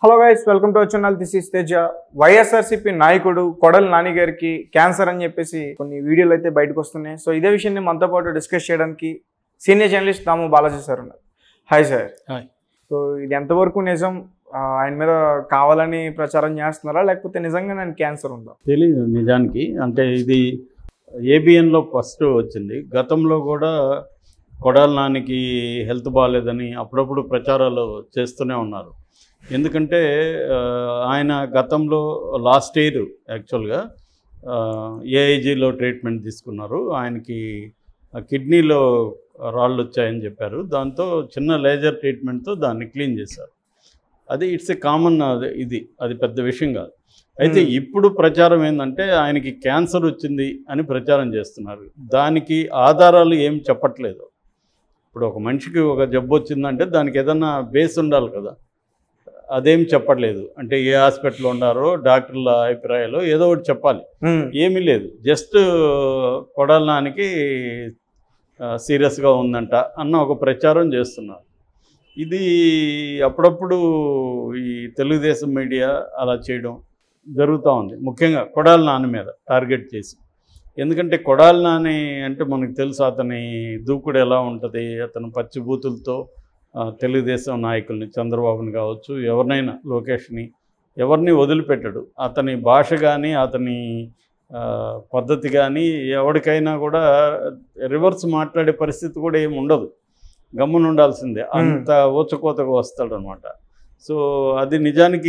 Hello guys welcome to channel this is Teja YSRCP నాయకుడు కొడల్ నాని గారికి cancer అని చెప్పేసి కొన్ని వీడియోలు అయితే బయటకు వస్తున్నాయి సో ఇదే విషయాన్ని మనతో పాటు డిస్కస్ చేయడానికి సీనియర్ జర్నలిస్ట్ నాము బాలాజీ సార్ ఉన్నారు హాయ్ సార్ హాయ్. సో ఇది ఎంతవరకు నిజం ఆ, ఆయన మీద కావాలని ప్రచారం చేస్తున్నారా లేకపోతే నిజంగా నేను క్యాన్సర్ ఉందా తెలీదు నిజానికి అంటే ఇది ఏబిఎన్లో ఫస్ట్ వచ్చింది గతంలో కూడా కొడాల నానికి హెల్త్ బాగాలేదని అప్పుడప్పుడు ప్రచారాలు చేస్తూనే ఉన్నారు ఎందుకంటే ఆ, ఆయన గతంలో లాస్ట్ ఇయర్ యాక్చువల్గా ఏఐజీలో ట్రీట్మెంట్ తీసుకున్నారు ఆయనకి ఆ కిడ్నీలో రాళ్ళు వచ్చాయని చెప్పారు దాంతో చిన్న లేజర్ ట్రీట్మెంట్తో దాన్ని క్లీన్ చేశారు అది ఇట్స్ ఏ కామన్ ఇది అది పెద్ద విషయం కాదు అయితే Hmm. ఇప్పుడు ప్రచారం ఏంటంటే ఆయనకి క్యాన్సర్ వచ్చింది అని ప్రచారం చేస్తున్నారు దానికి ఆధారాలు ఏం చెప్పట్లేదు ఇప్పుడు ఒక మనిషికి ఒక జబ్బు వచ్చిందంటే దానికి ఏదన్నా బేస్ ఉండాలి కదా అదేం చెప్పట్లేదు అంటే ఏ హాస్పిటల్లో ఉన్నారో డాక్టర్ల అభిప్రాయాలు ఏదో ఒకటి చెప్పాలి ఉమ్, ఏమీ లేదు జస్ట్ కొడాల నానికి సీరియస్గా ఉందంట అన్న ఒక ప్రచారం చేస్తున్నారు ఇది అప్పుడప్పుడు ఈ తెలుగుదేశం మీడియా అలా చేయడం జరుగుతూ ఉంది ముఖ్యంగా కొడాల నాని మీద టార్గెట్ చేసి ఎందుకంటే కొడాల నాని అంటే మనకు తెలుసు అతని దూకుడు ఎలా ఉంటుంది అతను పచ్చిబూతులతో ఆ, తెలుగుదేశం నాయకుల్ని చంద్రబాబుని కావచ్చు ఎవరినైనా లోకేష్ని ఎవరిని వదిలిపెట్టడు అతని భాష కానీ అతని ఆ, పద్ధతి కానీ ఎవరికైనా కూడా రివర్స్ మాట్లాడే పరిస్థితి కూడా ఏమి ఉండదు గమ్మున ఉండాల్సిందే అంత ఊచకోతగా వస్తాడనమాట సో అది నిజానికి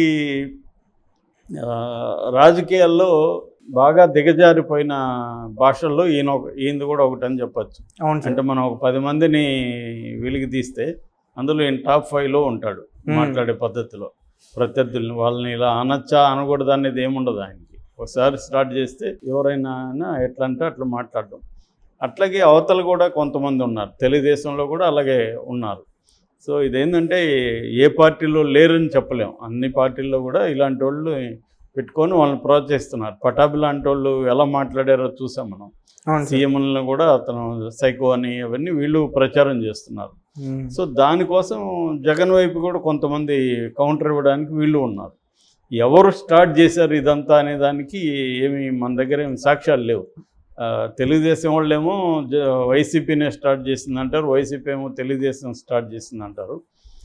ఆ, రాజకీయాల్లో బాగా దిగజారిపోయిన భాషల్లో ఈయన ఒక ఈయనది కూడా ఒకటి అని చెప్పచ్చు అవును సార్ అంటే మనం ఒక పది మందిని వెలికి తీస్తే అందులో ఈయన టాప్ ఫైవ్లో ఉంటాడు Hmm. మాట్లాడే పద్ధతిలో ప్రత్యర్థుల్ని వాళ్ళని ఇలా అనొచ్చా అనకూడదు అనేది ఏముండదు ఆయనకి ఒకసారి స్టార్ట్ చేస్తే ఎవరైనా అయినా ఎట్లా అంటే అట్లా మాట్లాడడం అట్లాగే అవతల కూడా కొంతమంది ఉన్నారు తెలుగుదేశంలో కూడా అలాగే ఉన్నారు సో ఇదేంటంటే ఏ పార్టీలో లేరని చెప్పలేం అన్ని పార్టీల్లో కూడా ఇలాంటి వాళ్ళు పెట్టుకొని వాళ్ళని ప్రోత్సహిస్తున్నారు పటాబి లాంటి వాళ్ళు ఎలా మాట్లాడారో చూసాం మనం అవును సార్ సీఎంలను కూడా అతను సైకో అని అవన్నీ వీళ్ళు ప్రచారం చేస్తున్నారు ఉమ్, సో దానికోసం జగన్ వైపు కూడా కొంతమంది కౌంటర్ ఇవ్వడానికి వీళ్ళు ఉన్నారు ఎవరు స్టార్ట్ చేశారు ఇదంతా అనే దానికి ఏమి మన దగ్గర ఏమి సాక్ష్యాలు లేవు ఆ, తెలుగుదేశం వాళ్ళేమో జ వైసీపీనే స్టార్ట్ చేసింది అంటారు వైసీపీ ఏమో తెలుగుదేశం స్టార్ట్ చేసింది అంటారు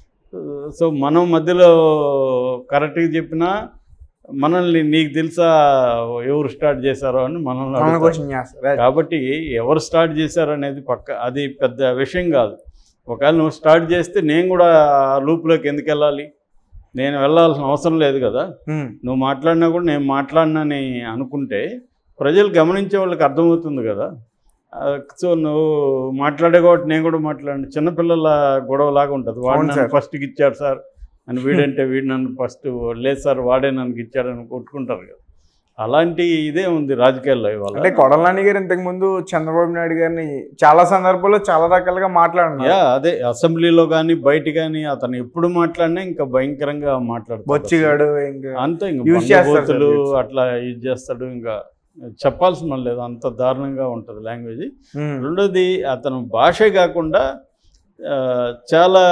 సో మనం మధ్యలో కరెక్ట్గా చెప్పినా మనల్ని నీకు తెలుసా ఎవరు స్టార్ట్ చేశారో అని మనల్ని మన అడుగుతారు. క్వశ్చన్ చేస్తారు కాబట్టి ఎవరు స్టార్ట్ చేశారు అనేది పక్క అది పెద్ద విషయం కాదు ఒకవేళ నువ్వు స్టార్ట్ చేస్తే నేను కూడా ఆ లూప్లోకి ఎందుకు వెళ్ళాలి నేను వెళ్ళాల్సిన అవసరం లేదు కదా ఉమ్, నువ్వు మాట్లాడినా కూడా నేను మాట్లాడినని అనుకుంటే ప్రజలు గమనించే వాళ్ళకి అర్థమవుతుంది కదా ఆ, సో నువ్వు మాట్లాడే కాబట్టి నేను కూడా మాట్లాడి చిన్నపిల్లల గొడవలాగా ఉంటుంది వాడు అవును నన్ను సార్. ఫస్ట్కి ఇచ్చాడు సార్ అని వీడంటే వీడు నన్ను ఫస్ట్ లేదు సార్ వాడే నన్ను ఇచ్చాడని కొట్టుకుంటారు కదా అలాంటి ఇదే ఉంది రాజకీయాల్లో ఇవాళ అంటే కొడల నాని గారు ఇంతకు ముందు చంద్రబాబు నాయుడు గారిని చాలా సందర్భాల్లో చాలా రకాలుగా మాట్లాడినారు యా అదే అసెంబ్లీలో కానీ బయట కానీ అతను ఎప్పుడు మాట్లాడినా ఇంకా భయంకరంగా మాట్లాడతాడు బొచ్చిగాడు ఇంకా అంతే ఇంకా Use చేస్తారు బండబూతులు సార్ use. అట్లా యూజ్ చేస్తాడు ఇంకా చెప్పాల్సిన లేదు అంత దారుణంగా ఉంటుంది లాంగ్వేజ్ ఉమ్, రెండోది అతను భాషే కాకుండా ఆ, చాలా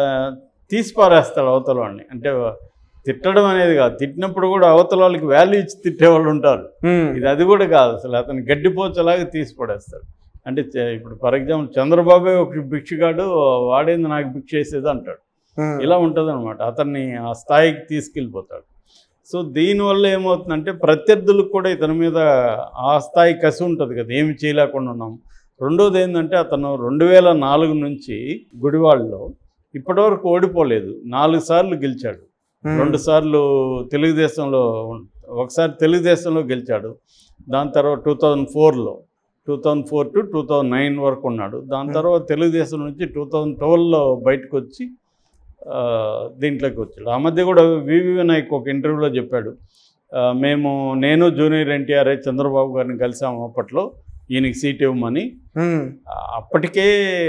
తీసి పారేస్తాడు అవతల వాడిని అంటే తిట్టడం అనేది కాదు తిట్టినప్పుడు కూడా అవతల వాళ్ళకి వాల్యూ ఇచ్చి తిట్టేవాళ్ళు ఉంటారు ఉమ్, ఇది అది కూడా కాదు అసలు అతను గడ్డిపోచలాగా తీసి పడేస్తాడు అంటే చ- ఇప్పుడు ఫర్ ఎగ్జాంపుల్ చంద్రబాబే ఒక భిక్షగాడు వాడేంది నాకు భిక్ష చేసేది అంటాడు ఉమ్, ఇలా ఉంటుంది అనమాట అతన్ని ఆ స్థాయికి తీసుకెళ్ళిపోతాడు సో దీనివల్ల ఏమవుతుందంటే ప్రత్యర్థులకు కూడా ఇతని మీద ఆ స్థాయి కసి ఉంటుంది కదా ఏమి చేయలేకుండా ఉన్నాం రెండోది ఏంటంటే అతను రెండు వేల నాలుగు నుంచి గుడివాడలో ఇప్పటివరకు ఓడిపోలేదు నాలుగు సార్లు గెలిచాడు ఉమ్, రెండు సార్లు తెలుగుదేశంలో ఉన్- ఒకసారి తెలుగుదేశంలో గెలిచాడు దాని తర్వాత టూ థౌజండ్ ఫోర్లో two thousand four to two thousand nine వరకు ఉన్నాడు దాని Hmm. తర్వాత తెలుగుదేశం నుంచి టూ థౌజండ్ ట్వెల్వ్లో బయటకు వచ్చి ఆ, దీంట్లోకి వచ్చాడు ఆ మధ్య కూడా వివి వినాయక్ ఒక ఇంటర్వ్యూలో చెప్పాడు ఆ, మేము నేను జూనియర్ ఎన్టీఆర్ చంద్రబాబు గారిని కలిసాము అప్పట్లో ఈయనకి సీట్ ఇవ్వమని ఉమ్, అప్పటికే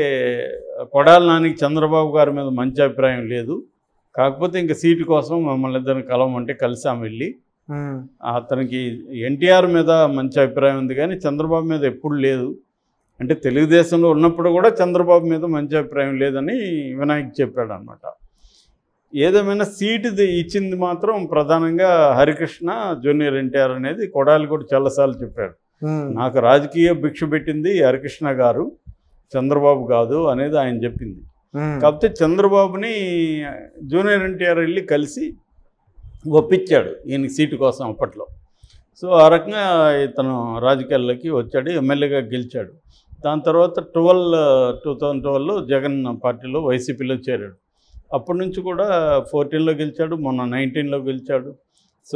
కొడాల నానికి చంద్రబాబు గారి మీద మంచి అభిప్రాయం లేదు కాకపోతే ఇంకా సీటు కోసం మమ్మల్ని ఇద్దరిని కలవమంటే కలిసాం వెళ్ళి ఉమ్, అతనికి ఎన్టీఆర్ మీద మంచి అభిప్రాయం ఉంది కానీ చంద్రబాబు మీద ఎప్పుడు లేదు అంటే తెలుగుదేశంలో ఉన్నప్పుడు కూడా చంద్రబాబు మీద మంచి అభిప్రాయం లేదని వినాయక్ చెప్పాడు అనమాట ఏదేమైనా సీటు ది- ఇచ్చింది మాత్రం ప్రధానంగా హరికృష్ణ జూనియర్ ఎన్టీఆర్ అనేది కొడాలి కూడా చాలాసార్లు చెప్పాడు ఉమ్, నాకు రాజకీయ భిక్ష పెట్టింది హరికృష్ణ గారు చంద్రబాబు కాదు అనేది ఆయన చెప్పింది ఉమ్, కాకపోతే చంద్రబాబుని జూనియర్ ఎన్టీఆర్ వెళ్ళి కలిసి ఒప్పించాడు ఈయనకి సీటు కోసం అప్పట్లో సో ఆ రకంగా ఇతను రాజకీయాల్లోకి వచ్చాడు ఎమ్మెల్యేగా గెలిచాడు దాని తర్వాత ట్వెల్వ్ టూ థౌజండ్ ట్వెల్వ్లో జగన్ పార్టీలో వైసీపీలో చేరాడు అప్పటి నుంచి కూడా ఫోర్టీన్లో గెలిచాడు మొన్న నైన్టీన్లో గెలిచాడు సో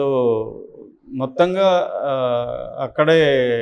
మొత్తంగా ఆ, అక్కడే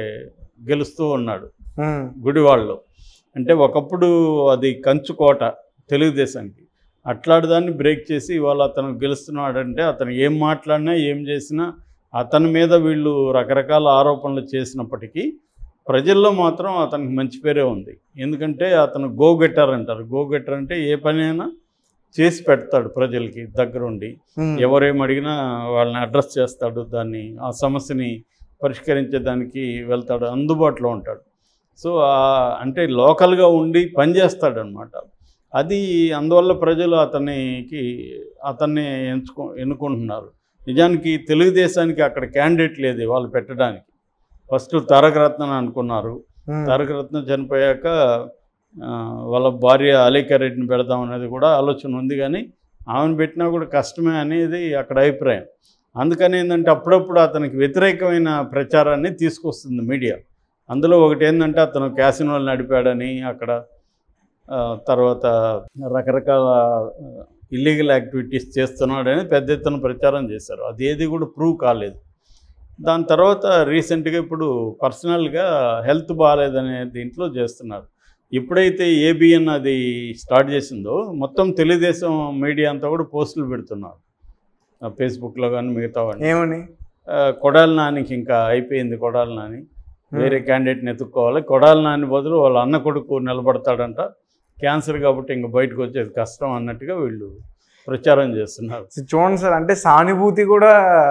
గెలుస్తూ ఉన్నాడు ఉమ్, గుడివాడలో అంటే ఒకప్పుడు అది కంచుకోట తెలుగుదేశానికి అట్లాంటి దాన్ని బ్రేక్ చేసి ఇవాళ అతను గెలుస్తున్నాడంటే అతను ఏం మాట్లాడినా ఏం చేసినా అతని మీద వీళ్ళు రకరకాల ఆరోపణలు చేసినప్పటికీ ప్రజల్లో మాత్రం అతనికి మంచి పేరే ఉంది ఎందుకంటే అతను గో గెట్టర్ అంటారు గో గెట్టర్ అంటే ఏ పనైనా చేసి పెడతాడు ప్రజలకి దగ్గరుండి ఉమ్, ఎవరేం అడిగినా వాళ్ళని అడ్రస్ చేస్తాడు దాన్ని ఆ సమస్యని పరిష్కరించేదానికి వెళ్తాడు అందుబాటులో ఉంటాడు సో ఆ- అంటే లోకల్గా ఉండి పనిచేస్తాడు అనమాట అది అందువల్ల ప్రజలు అతనికి అతన్ని ఎంచుకో ఎన్నుకుంటున్నారు నిజానికి తెలుగుదేశానికి అక్కడ క్యాండిడేట్ లేదు వాళ్ళు పెట్టడానికి ఫస్ట్ తారక రత్న అనుకున్నారు ఉమ్, తారక రత్న చనిపోయాక ఆ, వాళ్ళ భార్య అలీకా రెడ్డిని పెడదాం అనేది కూడా ఆలోచన ఉంది కానీ ఆమెను పెట్టినా కూడా కష్టమే అనేది అక్కడ అభిప్రాయం అందుకని ఏంటంటే అప్పుడప్పుడు అతనికి వ్యతిరేకమైన ప్రచారాన్ని తీసుకొస్తుంది మీడియా అందులో ఒకటి ఏంటంటే అతను క్యాసినోలు నడిపాడని అక్కడ ఆ, తర్వాత రకరకాల ఇల్లీగల్ యాక్టివిటీస్ చేస్తున్నాడని పెద్ద ఎత్తున ప్రచారం చేశారు అది ఏది కూడా ప్రూవ్ కాలేదు దాని తర్వాత రీసెంట్గా ఇప్పుడు పర్సనల్గా హెల్త్ బాగాలేదనే దీంట్లో చేస్తున్నారు ఎప్పుడైతే ఏబిఎన్ అది స్టార్ట్ చేసిందో మొత్తం తెలుగుదేశం మీడియా అంతా కూడా పోస్టులు పెడుతున్నారు ఆ ఫేస్బుక్లో కానీ మిగతా వాడిని ఏమని కొడాలి నానికి ఇంకా అయిపోయింది కొడాలి నాని వేరే క్యాండిడేట్ని ఎత్తుక్కోవాలి కొడాలి నాని బదులు వాళ్ళ అన్న కొడుకు నిలబడతాడంట క్యాన్సర్ కాబట్టి ఇంక బయటకు వచ్చేది కష్టం అన్నట్టుగా వీళ్ళు ప్రచారం చేస్తున్నారు సో చూడండి సార్ అంటే సానుభూతి కూడా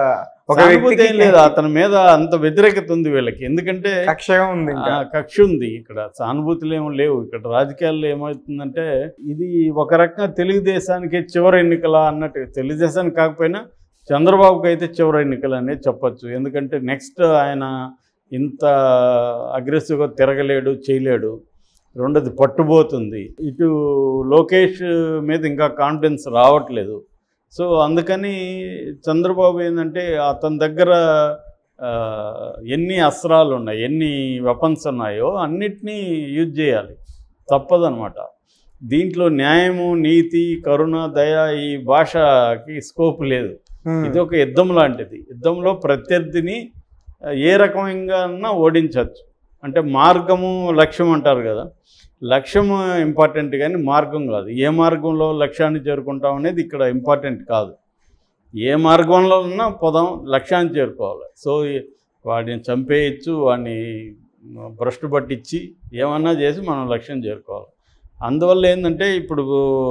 ఒక సానుభూతి వ్యక్తికి ఏం లేదు అతని మీద అంత వ్యతిరేకత ఉంది వీళ్ళకి ఎందుకంటే కక్షగా ఉంది ఇంకా ఆ, కక్ష ఉంది ఇక్కడ సానుభూతులు ఏమో లేవు ఇక్కడ రాజకీయాల్లో ఏమవుతుందంటే ఇది ఒక రకంగా తెలుగుదేశానికి చివరి ఎన్నికల అన్నట్టు తెలుగుదేశానికి కాకపోయినా చంద్రబాబుకి అయితే చివరి ఎన్నికలు అనేది చెప్పొచ్చు ఎందుకంటే నెక్స్ట్ ఆయన ఇంత అగ్రెసివ్గా తిరగలేడు చేయలేడు రెండోది పట్టుబోతుంది ఇటు లోకేష్ మీద ఇంకా కాన్ఫిడెన్స్ రావట్లేదు సో అందుకని చంద్రబాబు ఏంటంటే అతని దగ్గర ఆ, ఎన్ని అస్త్రాలు ఉన్నాయి ఎన్ని వెపన్స్ ఉన్నాయో అన్నిటినీ యూజ్ చేయాలి తప్పదనమాట దీంట్లో న్యాయము నీతి కరుణ దయ ఈ భాషకి స్కోప్ లేదు ఉమ్, ఇది ఒక యుద్ధం లాంటిది యుద్ధంలో ప్రత్యర్థిని ఆ, ఏ రకంగా ఓడించవచ్చు అంటే మార్గము లక్ష్యం అంటారు కదా లక్ష్యం ఇంపార్టెంట్ కానీ మార్గం కాదు ఏ మార్గంలో లక్ష్యాన్ని చేరుకుంటాం అనేది ఇక్కడ ఇంపార్టెంట్ కాదు ఏ మార్గంలో ఉన్నా పొదం లక్ష్యాన్ని చేరుకోవాలి సో ఈ- వాడిని చంపేయచ్చు వాడిని భ్రష్టు పట్టించి ఏమన్నా చేసి మనం లక్ష్యం చేరుకోవాలి అందువల్ల ఏంటంటే ఇప్పుడు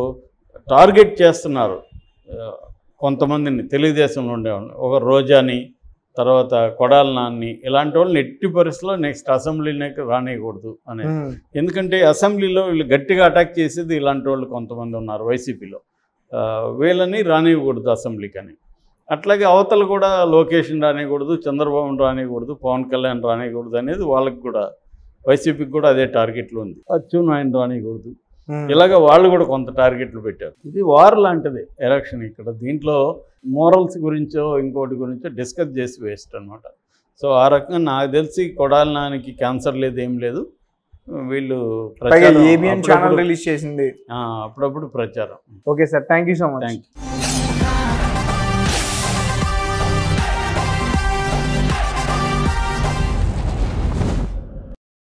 టార్గెట్ చేస్తున్నారు ఆ, కొంతమందిని తెలుగుదేశంలో ఉండేవాళ్ళు ఒక రోజాని తర్వాత కొడాల నాన్ని ఇలాంటి వాళ్ళని ఎట్టి పరిస్థితుల్లో నెక్స్ట్ అసెంబ్లీలోకి రానియకూడదు అనేది ఉమ్, ఎందుకంటే అసెంబ్లీలో వీళ్ళు గట్టిగా అటాక్ చేసేది ఇలాంటి వాళ్ళు కొంతమంది ఉన్నారు వైసీపీలో ఆ, వీళ్ళని రానివ్వకూడదు అసెంబ్లీకి అని అట్లాగే అవతల కూడా లోకేష్ని రానియకూడదు చంద్రబాబుని రానియకూడదు పవన్ కళ్యాణ్ రానియకూడదు అనేది వాళ్ళకి కూడా వైసీపీకి కూడా అదే టార్గెట్లు ఉంది అచ్చును ఆయన రానియకూడదు ఉమ్. ఇలాగ వాళ్ళు కూడా కొంత టార్గెట్లు పెట్టారు ఇది వార్ లాంటిది ఎలక్షన్ ఇక్కడ దీంట్లో మోరల్స్ గురించో ఇంకోటి గురించో డిస్కస్ చేసి వేస్ట్ అనమాట సో ఆ రకంగా నాకు తెలిసి కొడాలి నానికి క్యాన్సర్ లేదు ఏం లేదు వీళ్ళు పైగా ప్రచారం ఏబిఎన్ ఛానల్ అప్పుడప్పుడు- రిలీజ్ చేసింది ఆ, అప్పుడప్పుడు ప్రచారం okay sir thank you so much thank you